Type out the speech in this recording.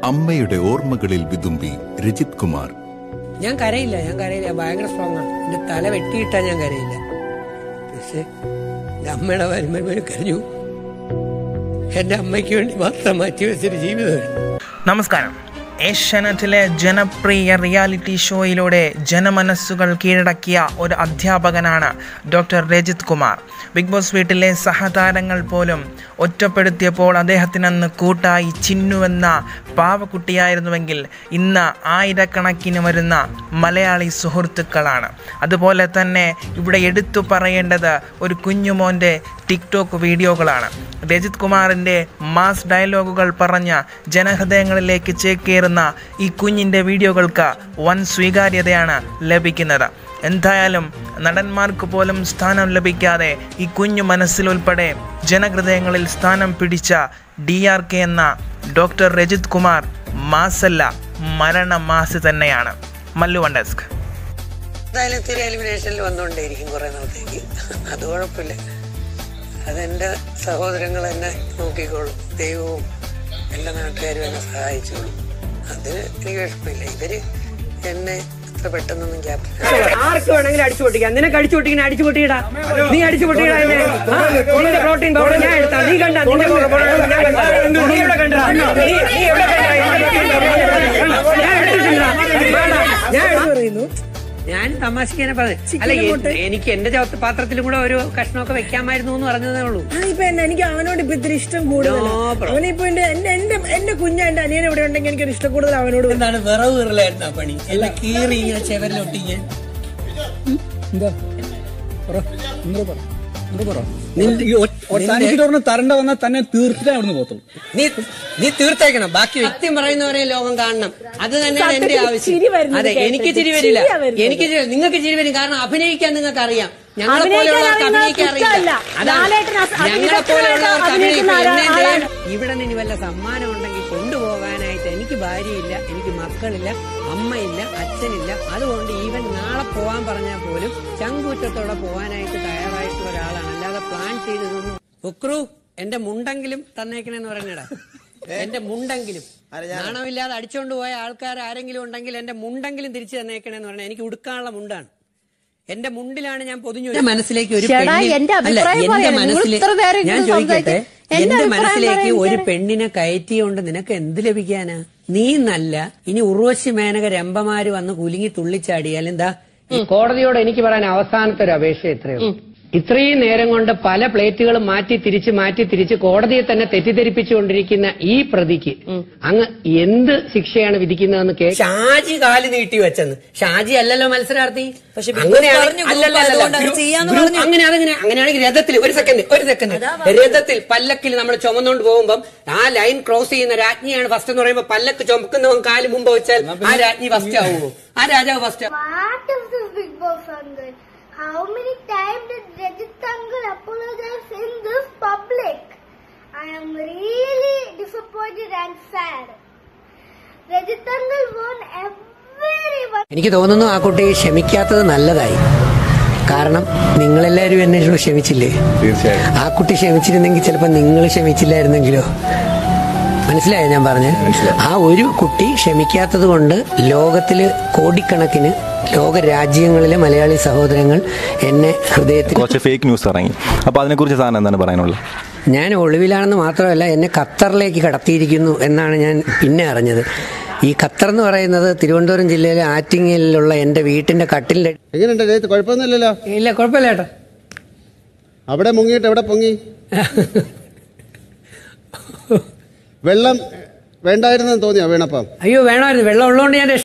അമ്മയുടെ ഓർമ്മകളിൽ വിതുമ്പി രജിത് കുമാർ ഞാൻ കരയില്ല ഞാൻ കരയില്ല ഭയങ്കര സ്ട്രോങ് ആണ് എന്റെ തല വെട്ടിയിട്ടാ ഞാൻ കരയില്ല പക്ഷെ എന്റെ അമ്മയുടെ വരുമ്പോൾ കരഞ്ഞു എന്റെ അമ്മയ്ക്ക് വേണ്ടി മാത്രം മാറ്റി വെച്ചൊരു ജീവിതമാണ് നമസ്കാരം ഏഷ്യാനെറ്റിലെ ജനപ്രിയ റിയാലിറ്റി ഷോയിലൂടെ ജനമനസ്സുകൾ കീഴടക്കിയ ഒരു അധ്യാപകനാണ് doctor Rajith Kumar Bigg Boss വീട്ടിലെ സഹതാരങ്ങൾ പോലും ഒറ്റപ്പെടുത്തിയപ്പോൾ അദ്ദേഹത്തിനന്ന് കൂട്ടായി ചിന്നുവെന്ന പാവക്കുട്ടിയായിരുന്നുവെങ്കിൽ ഇന്ന് ആയിരക്കണക്കിന് വരുന്ന മലയാളി സുഹൃത്തുക്കളാണ് അതുപോലെ തന്നെ ഇവിടെ എടുത്തു പറയേണ്ടത് ഒരു കുഞ്ഞുമോൻ്റെ ടിക്ടോക്ക് വീഡിയോകളാണ് രജിത് കുമാറിൻ്റെ മാസ് ഡയലോഗുകൾ പറഞ്ഞ ജനഹൃദയങ്ങളിലേക്ക് ചേക്കേറുന്ന ഈ കുഞ്ഞിൻ്റെ വീഡിയോകൾക്ക് വൻ സ്വീകാര്യതയാണ് ലഭിക്കുന്നത് എന്തായാലും നടന്മാർക്ക് പോലും സ്ഥാനം ലഭിക്കാതെ ഈ കുഞ്ഞു മനസ്സിലുൾപ്പെടെ ജനഹൃദയങ്ങളിൽ സ്ഥാനം പിടിച്ച ഡി ആർ കെ എന്ന ഡോക്ടർ രജിത് കുമാർ മാസല്ല മരണ മാസ് തന്നെയാണ് മല്ലു ഡെസ്ക് എന്തായാലും ഇത്തിരി എലിമിനേഷനിൽ വന്നുകൊണ്ടേയിരിക്കും കുറെ നാളത്തേക്ക് അത് കുഴപ്പമില്ല അതെന്റെ സഹോദരങ്ങൾ എന്നെ നോക്കിക്കോളും ദൈവവും എല്ലാ നാട്ടുകാരും എന്നെ സഹായിച്ചോളും അതിന് എനിക്ക് വിഷമമില്ല ഇവര് എന്നെ ഇത്ര പെട്ടെന്നൊന്നും ക്യാപ്റ്റൻ ആർക്ക് വേണമെങ്കിലും അടിച്ചു പൊട്ടിക്കാം നിനക്ക് അടിച്ചു പൊട്ടിക്കാൻ അടിച്ചു പൊട്ടിയിടാ നീ അടിച്ചു പൊട്ടിയിടാ എന്നെ. ആ, നിന്റെ പ്രോട്ടീൻ പൗഡർ ഞാൻ എടുത്താ നീ കണ്ട നിന്റെ പ്രോട്ടീൻ പൗഡർ ഞാൻ കണ്ടാ. നീ എവിടെ കണ്ടാ? നീ നീ എവിടെ കണ്ടാ? ഞാൻ എടുത്തിട്ടില്ല. വേണ്ട. ഞാൻ എടുത്തു പറയുന്നു ഞാൻ തമാശിക്കാനെ പറഞ്ഞു അല്ല എ- എനിക്ക് എന്റെ ചവത്ത് പാത്രത്തിലും കൂടെ ഒരു കഷ്ണമൊക്കെ വെക്കാമായിരുന്നു എന്ന് പറഞ്ഞതേ ഉള്ളൂ ആ, ഇപ്പൊ എന്നെ എനിക്ക് അവനോട് ഇപ്പൊ ഇത്തിരി ഇഷ്ടം കൂടുതലാണ് No problem. അവനിപ്പോ എന്റെ എന്റെ എന്റെ എന്റെ കുഞ്ഞ എന്റെ അനിയൻ ഇവിടെ ഉണ്ടെങ്കിൽ എനിക്കൊരു ഇഷ്ടം കൂടുതൽ അവനോട് എന്താണ് വിറവ് കീറലായിരുന്നു ആ പണി എല്ലാം കീറി ഇങ്ങനെ ചെവരിലൊട്ടിക്കാൻ തനിക്ക് തരണ്ട വന്നാൽ തന്നെ തീർത്തിട്ടേ അവിടുന്ന് പോത്തുള്ളൂ നീ നീ തീർത്തേക്കണം ബാക്കി വ്യക്തി പറയുന്നവരെ ലോകം കാണണം അത് തന്നെയാണ് എന്റെ സത്യത്തിൽ ആവശ്യം ചിരി വരുന്നത് അതെ കേട്ടിട്ട്. എനിക്ക് ചിരി വരില്ല ചിരിയാ വരുന്നത്. എനിക്ക് ചിരി- നിങ്ങൾക്ക് ചിരി വരും കാരണം അഭിനയിക്കാൻ നിങ്ങൾക്ക് അറിയാം ഞങ്ങളെ അഭിനയിക്കാൻ പോലെയുള്ളവർക്ക് അറിയുന്നത് അഭിനയിക്കാൻ അറിയില്ല കുറ്റമല്ല. അതാണ് ലാലേട്ടൻ അസ- ഞങ്ങളെ പോലെയുള്ളവർക്ക് അഭിനയിക്കുന്ന അഭിനയിക്കാൻ ആളാണ്. എന്നെ ചെയ്യാൻ- ഇവിടെ നിന്ന് ഇനി വല്ല സമ്മാനം ഉണ്ടെങ്കിൽ കൊണ്ടുപോകാനായിട്ട് എനിക്ക് ഭാര്യയില്ല എനിക്ക് മക്കളില്ല അമ്മയില്ല അച്ഛനില്ല അതുകൊണ്ട് ഈവൻ നാളെ പോവാൻ പറഞ്ഞാൽ പോലും ചങ്കൂറ്റത്തോടെ പോകാനായിട്ട് തയ്യാറായിട്ടുള്ള ഒരാളാണ് അല്ലാതെ പ്ലാൻ ചെയ്തതൊന്നും ഉക്രു എന്റെ മുണ്ടെങ്കിലും തന്നേക്കണെന്ന് പറഞ്ഞടാ എന്റെ മുണ്ടെങ്കിലും നാണമില്ലാതെ അടിച്ചോണ്ട് പോയ ആൾക്കാർ ആരെങ്കിലും ഉണ്ടെങ്കിൽ എന്റെ മുണ്ടെങ്കിലും തിരിച്ചു തന്നേക്കണെന്ന് പറഞ്ഞാൽ എനിക്ക് ഉടുക്കാനുള്ള മുണ്ടാണ് എന്റെ മുണ്ടിലാണ് ഞാൻ പൊതിഞ്ഞു എന്റെ മനസ്സിലേക്ക് ഒരു ചേട്ടാ, പെണ്ണിനെ- എന്റെ അല്ല, അഭിപ്രായം എന്റെ പറയണം. നിങ്ങൾ മനസ്സിലെ- ഇത്ര നേരം ഞാൻ ഇരുന്ന് ചോദിക്കട്ടെ സംസാരിച്ച് എന്റെ എന്റെ അഭിപ്രായം മനസ്സിലേക്ക് പറയാൻ ഒരു എനിക്ക് പെണ്ണിനെ കയറ്റിയോണ്ട് നിനക്ക് എന്ത് ലഭിക്കാനാ നീ നല്ല ഇനി ഉർവശി മേനക രംഭമാര് വന്ന് കുലുങ്ങി തുള്ളിച്ചാടിയാൽ എന്താ ഈ കോടതിയോട് എനിക്ക് പറയാൻ അവസാനത്തെ ഒരു അപേക്ഷ എത്രയോ ഇത്രയും നേരം കൊണ്ട് പല പ്ലേറ്റുകളും മാറ്റി തിരിച്ച് മാറ്റി തിരിച്ച് കോടതിയെ തന്നെ തെറ്റിദ്ധരിപ്പിച്ചുകൊണ്ടിരിക്കുന്ന ഈ പ്രതിക്ക് അങ്ങ് എന്ത് ശിക്ഷയാണ് വിധിക്കുന്നതെന്ന് കേ ഷാജി കാല് നീട്ടി വെച്ചെന്ന് ഷാജി അല്ലല്ലോ മത്സരാർത്ഥി പക്ഷെ ബിഗ് ബോസ് അങ്ങനെയാണ്- പറഞ്ഞു, ഗ്രൂപ്പ് അല്ലല്ല, അല്ലല്ല. ആയതുകൊണ്ട് അത് ഗ്രൂ- ചെയ്യാന്ന് ഗ്രൂ- പറഞ്ഞു. അങ്ങനെ അതങ്ങനെ അങ്ങനെയാണെങ്കിൽ രഥത്തിൽ ഒരു സെക്കൻഡ് ഒരു സെക്കൻഡ് രഥത്തിൽ പല്ലക്കിൽ നമ്മൾ ചുമന്നുകൊണ്ട് പോകുമ്പോൾ ആ ലൈൻ ക്രോസ് ചെയ്യുന്ന രാജ്ഞിയാണ് ഫസ്റ്റ് എന്ന് പറയുമ്പോൾ പല്ലക്ക് ചുമക്കുന്നവൻ കാല് മുമ്പ് വെച്ചാൽ ആ രാജ്ഞി ഫസ്റ്റ് ആവുമോ ആ രാജാവ് first What is this Big Boss uncle? How many times did Rajit uncle apologize in this public? I am really disappointed and sad. Rajit uncle won everyone. എനിക്ക് തോന്നുന്നു ആ കുട്ടി ക്ഷമിക്കാത്തത് നല്ലതായി കാരണം നിങ്ങളെല്ലാവരും എന്നെ ക്ഷമിച്ചില്ലേ തീർച്ചയായും ആ കുട്ടി ക്ഷമിച്ചിരുന്നെങ്കിൽ ചിലപ്പോൾ നിങ്ങൾ ക്ഷമിച്ചില്ലായിരുന്നെങ്കിലോ മനസ്സിലായോ ഞാൻ പറഞ്ഞ ആ ഒരു കുട്ടി ക്ഷമിക്കാത്തത് കൊണ്ട് ലോകത്തില് കോടിക്കണക്കിന് ലോക രാജ്യങ്ങളിലെ മലയാളി സഹോദരങ്ങൾ എന്നെ ഹൃദയത്തിൽ കുറച്ച് ഫേക്ക് ന്യൂസ് ഇറങ്ങി അപ്പോൾ അതിനെക്കുറിച്ച് സാറിന് എന്താണ് പറയാനുള്ളത് ഞാൻ ഒളിവിലാണെന്ന് മാത്രമല്ല എന്നെ ഖത്തറിലേക്ക് കടത്തിയിരിക്കുന്നു എന്നാണ് ഞാൻ പിന്നെ അറിഞ്ഞത് ഈ ഖത്തർ എന്ന് പറയുന്നത് തിരുവനന്തപുരം ജില്ലയിലെ ആറ്റിങ്ങലിലുള്ള എൻ്റെ വീട്ടിന്റെ കട്ടിലിന്റെ എങ്ങനെയുണ്ട് രേത്ത് കുഴപ്പമൊന്നുമില്ലല്ലോ ഇല്ല കുഴപ്പമില്ല ഏട്ടാ അവിടെ മുങ്ങിയിട്ട് എവിടെ പൊങ്ങി വെള്ളം വേണ്ടായിരുന്നെന്ന് തോന്നിയോ വീണപ്പം അയ്യോ വേണമായിരുന്നു വെള്ളം ഉള്ളതുകൊണ്ട് ഞാൻ